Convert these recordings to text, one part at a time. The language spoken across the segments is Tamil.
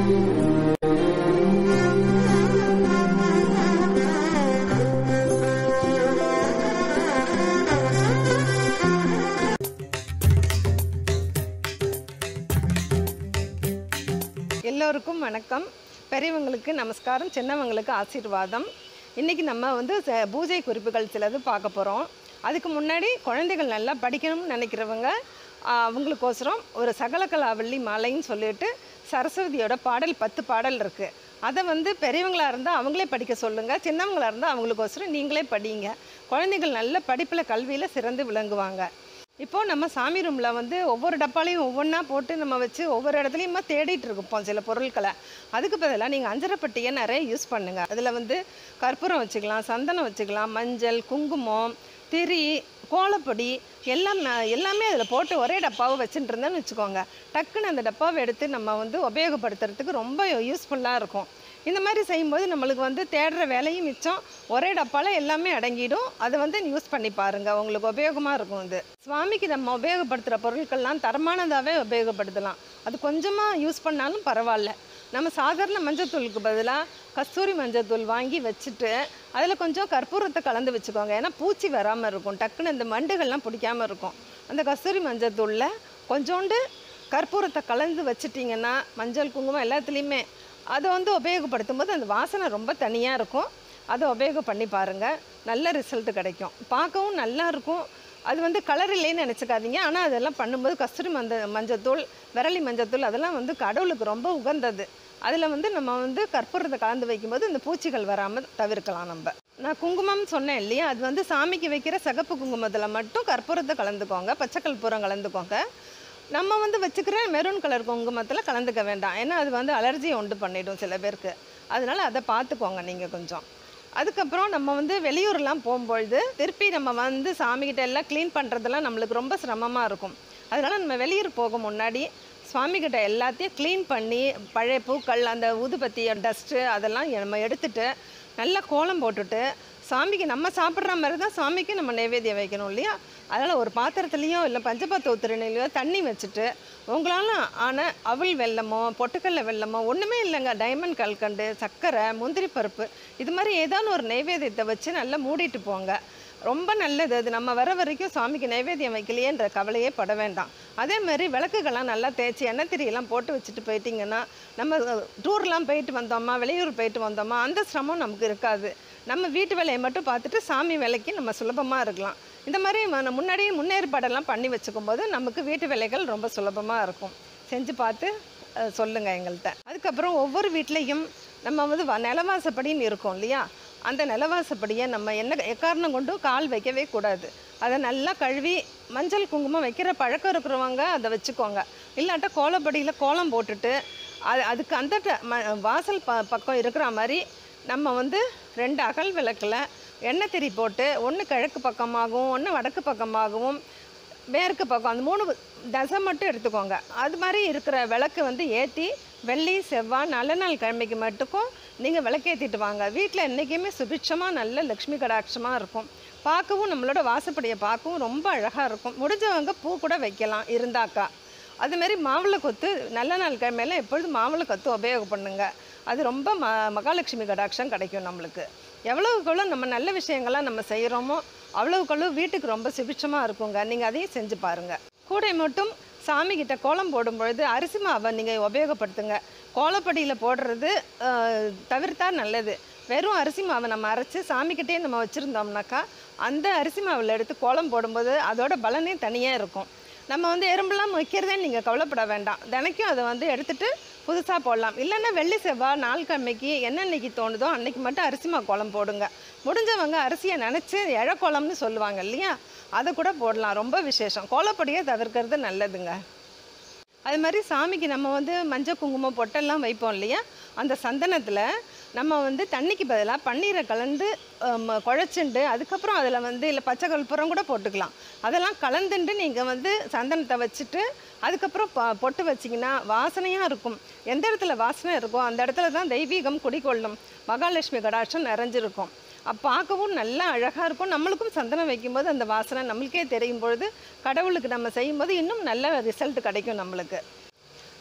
எல்லோருக்கும் வணக்கம் பெரியவங்களுக்கு நமஸ்காரம் சின்னவங்களுக்கு ஆசீர்வாதம் இன்றைக்கி நம்ம வந்து ச- பூஜை குறிப்புகள் சிலது பார்க்க போகிறோம் அதுக்கு முன்னாடி குழந்தைகள் நல்லா படிக்கணும்னு நினைக்கிறவங்க ஆ, அவங்களுக்கோசரம் ஒரு சகலகலாவள்ளி மாலைன்னு சொல்லிட்டு சரஸ்வதியோட பாடல் பத்து பாடல் இருக்குது அதை வந்து பெரியவங்களாக இருந்தால் அவங்களே படிக்க சொல்லுங்கள் சின்னவங்களாக இருந்தால் அவங்களுக்கோசரம் நீங்களே படிங்க குழந்தைகள் நல்ல படிப்பில் கல்வியில் சிறந்து விளங்குவாங்க இப்போது நம்ம சாமி ரூமில் வந்து ஒவ்வொரு டப்பாலையும் ஒவ்வொன்றா போட்டு நம்ம வச்சு ஒவ்வொரு இடத்துலையுமா தேடிட்டு இருப்போம் சில பொருட்களை அதுக்கு பதிலாக நீங்கள் அஞ்சரைப்பட்டியை நிறைய யூஸ் பண்ணுங்கள் அதில் வந்து கற்பூரம் வச்சுக்கலாம் சந்தனம் வச்சுக்கலாம் மஞ்சள் குங்குமம் திரி கோலப்பொடி எல்லாம் ந- எல்லாமே அதில் போட்டு ஒரே டப்பாவை வச்சுட்டு இருந்தேன்னு வச்சுக்கோங்க டக்குன்னு அந்த டப்பாவை எடுத்து நம்ம வந்து உபயோகப்படுத்துறதுக்கு ரொம்ப யூஸ்ஃபுல்லாக இருக்கும் இந்த மாதிரி செய்யும்போது நம்மளுக்கு வந்து தேடுற வேலையும் மிச்சம் ஒரே டப்பால எல்லாமே அடங்கிடும் அதை வந்து யூஸ் பண்ணி பாருங்க உங்களுக்கு உபயோகமாக இருக்கும் இது சுவாமிக்கு நம்ம உபயோகப்படுத்துகிற பொருட்கள்லாம் தரமானதாகவே உபயோகப்படுத்தலாம் அது கொஞ்சமாக யூஸ் பண்ணாலும் பரவாயில்ல நம்ம சாதாரண மஞ்சத்தூளுக்கு பதிலாக கஸ்தூரி மஞ்சத்தூள் வாங்கி வச்சுட்டு அதில் கொஞ்சம் கற்பூரத்தை கலந்து வச்சுக்கோங்க ஏன்னா பூச்சி வராமல் இருக்கும் டக்குன்னு இந்த மண்டுகள்லாம் பிடிக்காம இருக்கும் அந்த கஸ்தூரி மஞ்சத்தூளில் கொஞ்சோண்டு கற்பூரத்தை கலந்து வச்சிட்டிங்கன்னா மஞ்சள் குங்குமம் எல்லாத்துலேயுமே அதை வந்து உபயோகப்படுத்தும் போது அந்த வாசனை ரொம்ப தனியாக இருக்கும் அதை உபயோகம் பண்ணி பாருங்கள் நல்ல ரிசல்ட் கிடைக்கும் பார்க்கவும் நல்லா இருக்கும் அது வந்து கலர் இல்லைன்னு நினச்சிக்காதீங்க ஆனால் அதெல்லாம் பண்ணும்போது கஸ்தூரி மஞ்ச மஞ்சத்தூள் விரலி மஞ்சத்தூள் அதெல்லாம் வந்து கடவுளுக்கு ரொம்ப உகந்தது அதில் வந்து நம்ம வந்து கற்பூரத்தை கலந்து வைக்கும்போது இந்த பூச்சிகள் வராமல் தவிர்க்கலாம் நம்ம நான் குங்குமம் சொன்னேன் இல்லையா அது வந்து சாமிக்கு வைக்கிற சிகப்பு குங்குமத்தில் மட்டும் கற்பூரத்தை கலந்துக்கோங்க பச்சை கற்பூரம் கலந்துக்கோங்க நம்ம வந்து வச்சுக்கிற மெரூன் கலர் குங்குமத்தில் கலந்துக்க வேண்டாம் ஏன்னா அது வந்து அலர்ஜியை உண்டு பண்ணிடும் சில பேருக்கு அதனால் அதை பார்த்துக்கோங்க நீங்கள் கொஞ்சம் அதுக்கப்புறம் நம்ம வந்து வெளியூர்லாம் போகும்பொழுது திருப்பி நம்ம வந்து சாமிகிட்ட எல்லாம் க்ளீன் பண்ணுறதெல்லாம் நம்மளுக்கு ரொம்ப சிரமமாக இருக்கும் அதனால் நம்ம வெளியூர் போக முன்னாடி சுவாமிகிட்ட எல்லாத்தையும் க்ளீன் பண்ணி பழைய பூக்கள் அந்த ஊதுபத்தி டஸ்ட்டு அதெல்லாம் நம்ம எடுத்துட்டு நல்லா கோலம் போட்டுட்டு சாமிக்கு நம்ம சாப்பிட்ற மாதிரி தான் சாமிக்கு நம்ம நைவேத்தியம் வைக்கணும் இல்லையா அதனால் ஒரு பாத்திரத்துலேயோ இல்லை பஞ்சபாத்த திருநிலையோ தண்ணி வச்சுட்டு உங்களால் ஆன அவல் வெல்லமோ பொட்டுக்கடலை வெல்லமோ ஒன்றுமே இல்லைங்க டைமண்ட் கல்கண்டு சர்க்கரை முந்திரி பருப்பு இது மாதிரி ஏதாவது ஒரு நைவேத்தியத்தை வச்சு நல்லா மூடிட்டு போங்க ரொம்ப நல்லது அது நம்ம வர வரைக்கும் சாமிக்கு நைவேத்தியம் வைக்கலையேன்ற கவலையே பட வேண்டாம் அதே மாதிரி விளக்குகள்லாம் நல்லா தேய்ச்சி எண்ணெய் திரியெல்லாம் போட்டு வச்சுட்டு போயிட்டீங்கன்னா நம்ம டூர்லாம் போயிட்டு வந்தோமா வெளியூர் போயிட்டு வந்தோமா அந்த சிரமம் நமக்கு இருக்காது நம்ம வீட்டு வேலையை மட்டும் பார்த்துட்டு சாமி வேலைக்கு நம்ம சுலபமாக இருக்கலாம் இந்த மாதிரி ம- முன்னாடியே முன்னேற்பாடெல்லாம் பண்ணி வச்சுக்கும் போது நமக்கு வீட்டு வேலைகள் ரொம்ப சுலபமாக இருக்கும் செஞ்சு பார்த்து அஹ், சொல்லுங்க எங்கள்கிட்ட அதுக்கப்புறம் ஒவ்வொரு வீட்லேயும் நம்ம வந்து வ- நிலவாசப்படின்னு இருக்கோம் இல்லையா அந்த நிலவாசப்படியை நம்ம என்ன எக்காரணம் கொண்டும் கால் வைக்கவே கூடாது அதை நல்லா கழுவி மஞ்சள் குங்குமம் வைக்கிற பழக்கம் இருக்கிறவங்க அதை வச்சுக்கோங்க இல்லாட்டா கோலப்படியில் கோலம் போட்டுட்டு அது அதுக்கு அந்த ட- ம- வாசல் ப பக்கம் இருக்கிற மாதிரி நம்ம வந்து ரெண்டு அகல் விளக்கில் எண்ணெய் திரி போட்டு ஒன்று கிழக்கு பக்கமாகவும் ஒன்று வடக்கு பக்கமாகவும் மேற்கு பக்கம் அந்த மூணு தசை மட்டும் எடுத்துக்கோங்க அது மாதிரி இருக்கிற விளக்கு வந்து ஏற்றி வெள்ளி செவ்வாய் நல்ல நாள் கிழமைக்கு மட்டுக்கும் நீங்கள் விளக்கேற்றிட்டு வாங்க வீட்டில் என்றைக்குமே சுபிட்சமாக நல்ல லக்ஷ்மி கடாட்சமாக இருக்கும் பார்க்கவும் நம்மளோட வாசப்படியை பார்க்கவும் ரொம்ப அழகாக இருக்கும் முடிஞ்சவங்க பூ கூட வைக்கலாம் இருந்தாக்கா அதுமாரி மாவிளை கொத்து நல்ல நாள் கிழமையில எப்பொழுதும் மாவிளை கொத்து உபயோகம் பண்ணுங்க அது ரொம்ப ம மகாலட்சுமி கடாட்சம் கிடைக்கும் நம்மளுக்கு எவ்வளவுக்கெவ்வளோ நம்ம நல்ல விஷயங்கள்லாம் நம்ம செய்கிறோமோ அவ்வளவுக்கவ்வளோ வீட்டுக்கு ரொம்ப சுபிட்சமாக இருக்குங்க நீங்கள் அதையும் செஞ்சு பாருங்கள் கூடை மட்டும் சாமி கிட்ட கோலம் போடும் பொழுது அரிசி மாவை நீங்கள் உபயோகப்படுத்துங்க கோலப்படியில் போடுறது அஹ், தவிர்த்தா நல்லது வெறும் அரிசி மாவை நம்ம அரைச்சி சாமிக்கிட்டே நம்ம வச்சுருந்தோம்னாக்கா அந்த அரிசி மாவில் எடுத்து கோலம் போடும்போது அதோட பலனே தனியாக இருக்கும் நம்ம வந்து எறும்பெல்லாம் வைக்கிறதே நீங்கள் கவலைப்பட வேண்டாம் தினைக்கும் அதை வந்து எடுத்துட்டு புதுசாக போடலாம் இல்லைன்னா வெள்ளி செவ்வாய் நாள் கிழமைக்கு என்னன்னைக்கு தோணுதோ அன்னைக்கு மட்டும் அரிசி மா கோலம் போடுங்க முடிஞ்சவங்க அரிசியை நினச்சி இழக்கோலம்னு சொல்லுவாங்க இல்லையா அதை கூட போடலாம் ரொம்ப விசேஷம் கோலப்பொடியை தவிர்க்கிறது நல்லதுங்க அது மாதிரி சாமிக்கு நம்ம வந்து மஞ்சள் குங்குமம் பொட்டெல்லாம் வைப்போம் இல்லையா அந்த சந்தனத்தில் நம்ம வந்து தண்ணிக்கு பதிலாக பன்னீரை கலந்து ஆம், குழச்சுண்டு அதுக்கப்புறம் அதில் வந்து இல்லை பச்சை கற்பூரம் கூட போட்டுக்கலாம் அதெல்லாம் கலந்துண்டு நீங்கள் வந்து சந்தனத்தை வச்சுட்டு அதுக்கப்புறம் ப பொட்டு வச்சிங்கன்னா வாசனையாக இருக்கும் எந்த இடத்துல வாசனை இருக்கோ அந்த இடத்துல தான் தெய்வீகம் குடிகொள்ளும் மகாலட்சுமி கடாட்சம் நிறைஞ்சிருக்கும் அப்போ பார்க்கவும் நல்லா அழகாக இருக்கும் நம்மளுக்கும் சந்தனம் வைக்கும்போது அந்த வாசனை நம்மளுக்கே தெரியும் பொழுது கடவுளுக்கு நம்ம செய்யும்போது இன்னும் நல்ல ரிசல்ட் கிடைக்கும் நம்மளுக்கு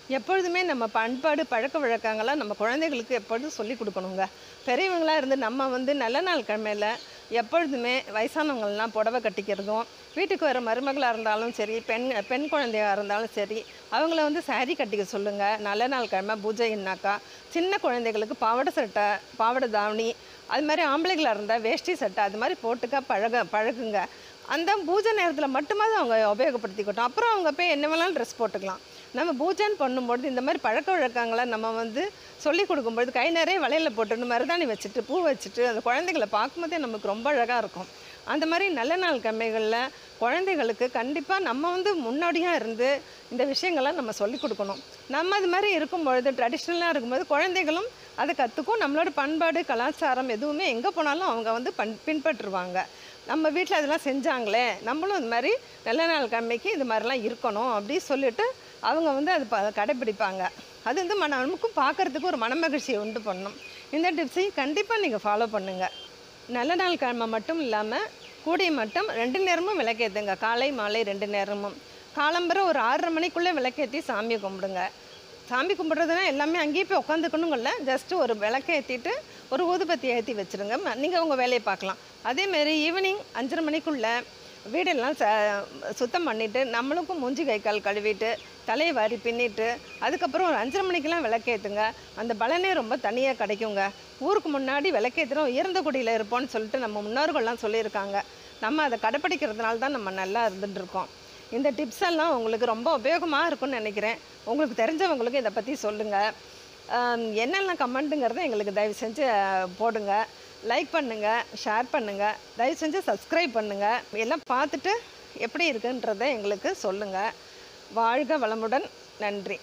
எப்பொழுதுமே நம்ம பண்பாடு பழக்க வழக்கங்களை நம்ம குழந்தைகளுக்கு எப்பொழுதும் சொல்லி கொடுக்கணுங்க பெரியவங்களாக இருந்து நம்ம வந்து நல்ல நாள் கிழமையில் எப்பொழுதுமே வயசானவங்கள்லாம் புடவை கட்டிக்கிறதும் வீட்டுக்கு வர மருமகளாக இருந்தாலும் சரி பெண் பெண் குழந்தையாக இருந்தாலும் சரி அவங்கள வந்து saree கட்டிக்க சொல்லுங்கள் நல்ல நாள் கிழமை பூஜைன்னாக்கா சின்ன குழந்தைகளுக்கு பாவாடை சட்டை பாவாடை தாவணி அது மாதிரி ஆம்பளைகளாக இருந்தால் வேஷ்டி சட்டை அது மாதிரி போட்டுக்க பழக பழகுங்க அந்த பூஜை நேரத்தில் மட்டுமாவது அவங்க உபயோகப்படுத்திக்கட்டும் அப்புறம் அவங்க போய் என்ன வேணாலும் ட்ரெஸ் போட்டுக்கலாம் நம்ம பூஜைன்னு பண்ணும்பொழுது இந்த மாதிரி பழக்க வழக்கங்களை நம்ம வந்து சொல்லி கொடுக்கும்பொழுது கை நிறைய வளையல போட்டுட்டு மருதாணி வச்சுட்டு பூ வச்சுட்டு அந்த குழந்தைகளை பார்க்கும்போதே நமக்கு ரொம்ப அழகாக இருக்கும் அந்த மாதிரி நல்ல நாள் கிழமைகளில் குழந்தைகளுக்கு கண்டிப்பாக நம்ம வந்து முன்னோடியாக இருந்து இந்த விஷயங்களை நம்ம சொல்லி கொடுக்கணும் நம்ம அது மாதிரி இருக்கும்பொழுது ட்ரெடிஷ்னலாக இருக்கும்போது குழந்தைகளும் அதை கற்றுக்கும் நம்மளோட பண்பாடு கலாச்சாரம் எதுவுமே எங்கே போனாலும் அவங்க வந்து பண் பின்பற்றுவாங்க நம்ம வீட்டில் அதெல்லாம் செஞ்சாங்களே நம்மளும் இது மாதிரி நல்ல நாள் கிழமைக்கு இது மாதிரிலாம் இருக்கணும் அப்படின்னு சொல்லிட்டு அவங்க வந்து அது ப கடைப்பிடிப்பாங்க அது வந்து மன நமக்கும் பார்க்குறதுக்கு ஒரு மனமகிழ்ச்சியை உண்டு பண்ணும் இந்த டிப்ஸையும் கண்டிப்பாக நீங்கள் ஃபாலோ பண்ணுங்கள் நல்ல நாள் கிழமை மட்டும் இல்லாமல் கூடிய மட்டும் ரெண்டு நேரமும் விளக்கேற்றுங்க காலை மாலை ரெண்டு நேரமும் காலம்பரை ஒரு ஆறரை மணிக்குள்ளே விளக்கேற்றி சாமியை கும்பிடுங்க சாமி கும்பிட்றதுனா எல்லாமே அங்கேயே போய் உட்காந்துக்கணுங்கல்ல ஜஸ்ட்டு ஒரு விளக்கை ஏற்றிட்டு ஒரு ஊதுபத்தி ஏற்றி வச்சுருங்க நீங்கள் உங்கள் வேலையை பார்க்கலாம் அதேமாரி ஈவினிங் அஞ்சரை மணிக்குள்ளே வீடெல்லாம் ச சுத்தம் பண்ணிவிட்டு நம்மளுக்கும் மூஞ்சி கை கால் கழுவிட்டு தலையை வாரி பின்னிட்டு அதுக்கப்புறம் ஒரு அஞ்சரை மணிக்கெல்லாம் விளக்கேற்றுங்க அந்த பலனே ரொம்ப தனியாக கிடைக்குங்க ஊருக்கு முன்னாடி விளக்கேற்றுறோம் இறந்த குடியில் இருப்போம்னு சொல்லிட்டு நம்ம முன்னோர்கள்லாம் சொல்லியிருக்காங்க நம்ம அதை கடைப்பிடிக்கிறதுனால தான் நம்ம நல்லா இருந்துட்டு இருக்கோம் இந்த டிப்ஸ் எல்லாம் உங்களுக்கு ரொம்ப உபயோகமாக இருக்கும்னு நினைக்கிறேன் உங்களுக்கு தெரிஞ்சவங்களுக்கு இதை பற்றி சொல்லுங்கள் ஆம், என்னெல்லாம் கமெண்ட்டுங்கிறத எங்களுக்கு தயவு செஞ்சு அஹ், போடுங்க லைக் பண்ணுங்கள் ஷேர் பண்ணுங்கள் தயவு செஞ்சு சப்ஸ்கிரைப் பண்ணுங்கள் எல்லாம் பார்த்துட்டு எப்படி இருக்குன்றதை எங்களுக்கு சொல்லுங்கள் வாழ்க வளமுடன் நன்றி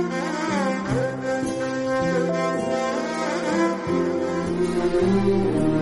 Thank you.